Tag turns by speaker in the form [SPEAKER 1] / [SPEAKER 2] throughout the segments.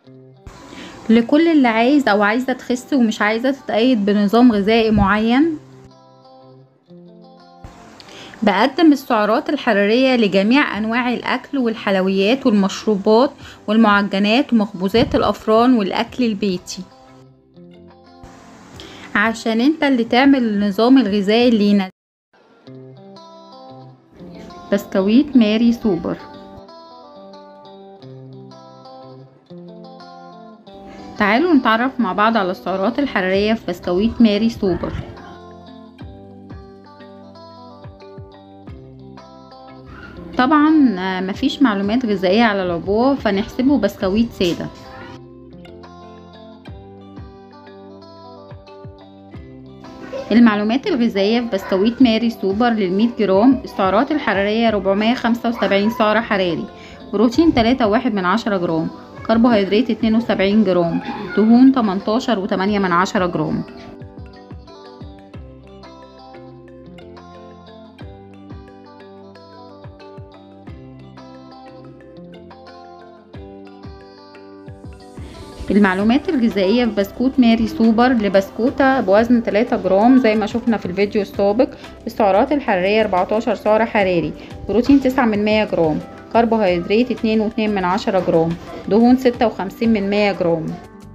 [SPEAKER 1] لكل اللي عايز او عايزة تخس ومش عايزة تتقيد بنظام غذائي معين بقدم السعرات الحرارية لجميع أنواع الأكل والحلويات والمشروبات والمعجنات ومخبوزات الأفران والأكل البيتي عشان انت اللي تعمل النظام الغذائي اللي يناسبك بسكويت ماري سوبر تعالوا نتعرف مع بعض على السعرات الحرارية في بسكويت ماري سوبر طبعا مفيش معلومات غذائية على العبوة فنحسبه بسكويت سادة المعلومات الغذائية في بسكويت ماري سوبر للمية جرام السعرات الحرارية 475 سعر حراري بروتين 3 واحد من عشرة جرام كربوهيدرات 72 جرام دهون 18 وتمانية من عشرة جرام المعلومات الغذائية في بسكوت ماري سوبر لبسكوتة بوزن 3 جرام زي ما شفنا في الفيديو السابق السعرات الحرارية 14 سعر حراري بروتين 9 من 100 جرام كربوهيدرات 2 و2 من 10 جرام دهون 56 من 100 جرام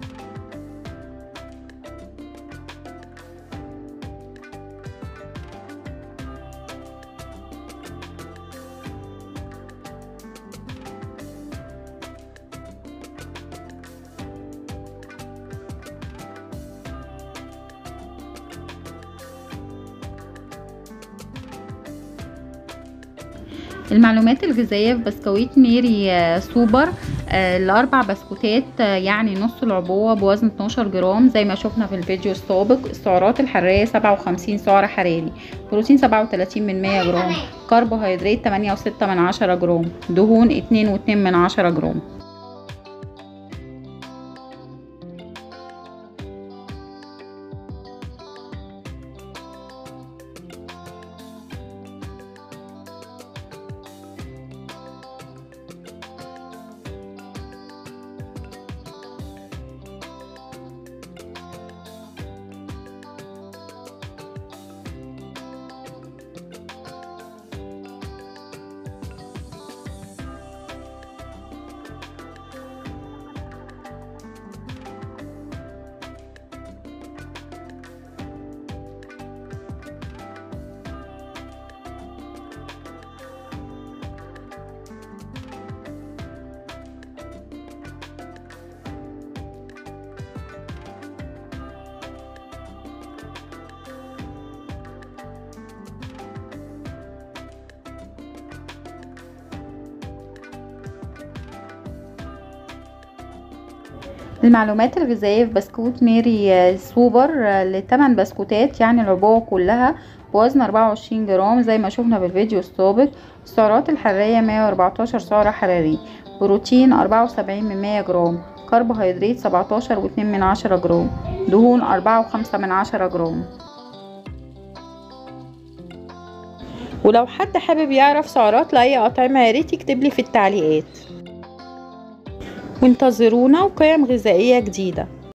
[SPEAKER 1] المعلومات الغذائية في بسكويت ميري سوبر الأربع بسكوتات يعني نص العبوة بوزن 12 جرام زي ما شفنا في الفيديو السابق السعرات الحرارية 57 سعر حراري بروتين 37 من 100 جرام كربوهيدرات 8 وستة من عشرة جرام دهون 2 واتنين من عشرة جرام المعلومات الغذائية في بسكوت ميري سوبر لتمن بسكوتات يعني العبوة كلها بوزن أربعة وعشرين جرام زي ما شفنا في الفيديو السابق السعرات الحرارية مية وأربعتاشر سعر حراري بروتين أربعة وسبعين من مية جرام كربوهيدرات سبعتاشر واتنين من عشرة جرام دهون أربعة وخمسة من عشرة جرام ولو حد حابب يعرف سعرات لأي أطعمة ياريت يكتبلي في التعليقات وانتظرونا وقيم غذائية جديدة